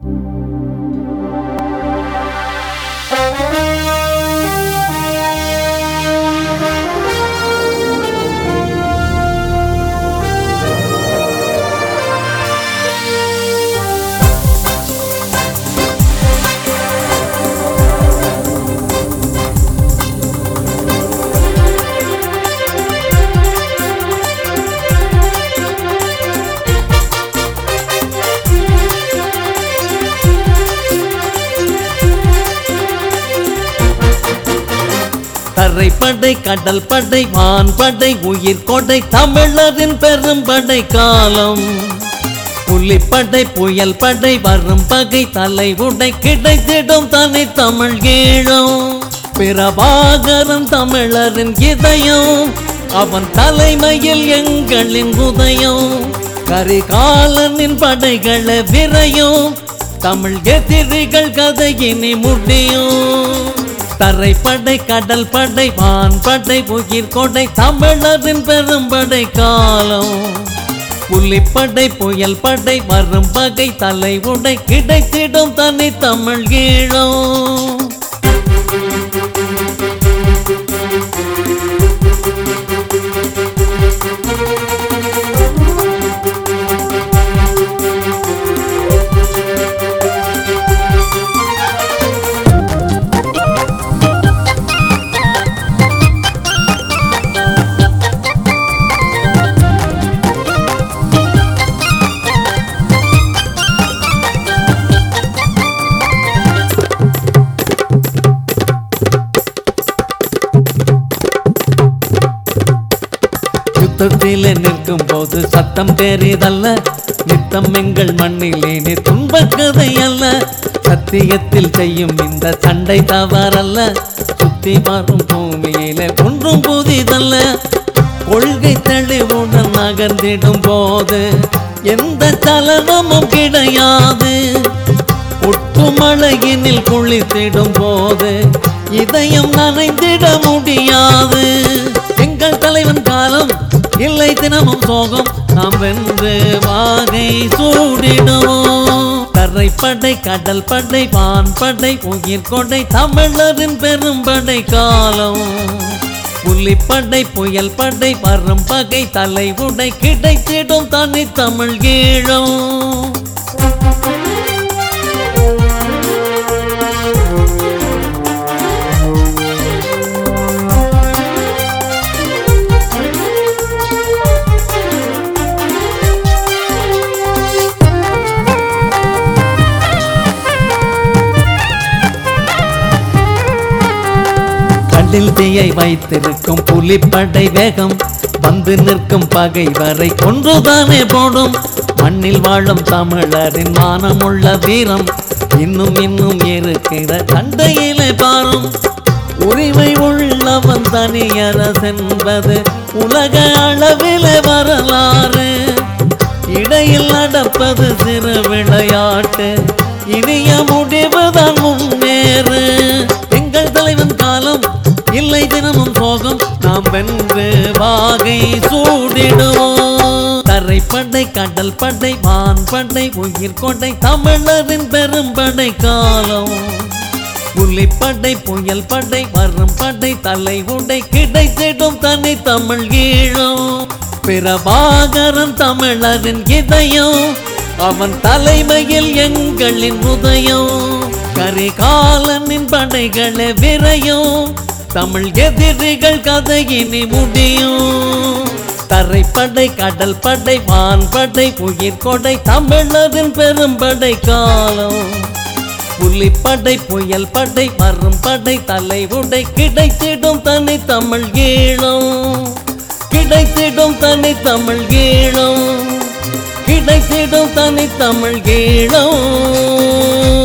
தரைப்படை கடல் படை வான் படை உயிர் கொடை தமிழரின் பெரும் படை காலம் புலிப்படை புயல் படை வரும் பகை தலை உடை கிடைத்திடும் தனி தமிழ் ஈழம் பிரபாகரன் தமிழரின் இதயம் அவன் தலைமையில் எங்களின் உதயம் கரிகாலனின் படைகளை விரையும் தமிழ் எதிரிகள் கதையினி முடியும் தரைப்படை கடல் படை வான் படை உயிர் கொடை தமிழரின் பெரும்படை காலம் புலிப்படை புயல் படை வரும் பகை தலை உடை கிடைத்திடும் தனி தமிழ் ஈழம் யுத்தத்திலே நிற்கும் போது சத்தம் பெரிதல்ல நித்தம் எங்கள் மண்ணிலே நீ துன்பக் கதை அல்ல சத்தியத்தில் செய்யும் இந்த சண்டை தவறல்ல சுத்தி வரும் பூமியிலே ஒன்றும் புதிதல்ல கொள்கை தெளிவுடன் நகர்ந்திடும் போது எந்த சலனமும் கிடையாது ஒட்டுமழையினில் குளித்திடும் போது இதயம் நனைந்திட முடியாது எங்கள் தலைவன் காலம் இல்லை தினமும் சோகம் நாம் வென்று வாகை சூடிடுவோம் தரைப்படை கடல் படை வான் படை உயிர் கொடை தமிழரின் பெரும்படை காலம் புலிப்படை புயல் படை வரும் பகை தலை உடை கிடைத்திடும் தனி தமிழ் ஈழம் கண்ணில் தீயை வைத்திருக்கும் புலிப்படை வேகம் வந்து நிற்கும் பகை வரை கொன்றுதானே போடும் மண்ணில் வாழும் தமிழரின் மானமுள்ள வீரம் இன்னும் இன்னும் இருக்கிற சண்டையிலே பாரும் உரிமை உள்ளவன் தனியரசென்பது உலக அளவிலே வரலாறு இடையில் நடப்பது சிறு விளையாட்டு இனிய முடிவுதான் முன்னேறு எங்கள் தலைவன் காலம் இல்லை தினமும் சோகம் நாம் வென்று வாகை சூடிடுவோம் தரைப்படை கடல் படை வான் படை உயிர் கொடை தமிழரின் பெரும்படை காலம் புலிப்படை புயல் படை வரும் படை தலை உடை கிடைத்திடும் தனி தமிழ் ஈழம் பிரபாகரன் தமிழரின் இதயம் அவன் தலைமையில் எங்களின் உதயம் கரிகாலனின் படைகளை விரையும் தமிழ் எதிரிகள் கதையினி முடியும் தரைப்படை கடல் படை வான் படை உயிர் கொடை தமிழரின் பெரும்படை காலம் புலிப்படை புயல் படை வரும் படை தலை உடை கிடைத்திடும் தனி தமிழ் ஈழம் கிடைத்திடும் தனி தமிழ் ஈழம் கிடைத்திடும் தனி தமிழ் ஈழம்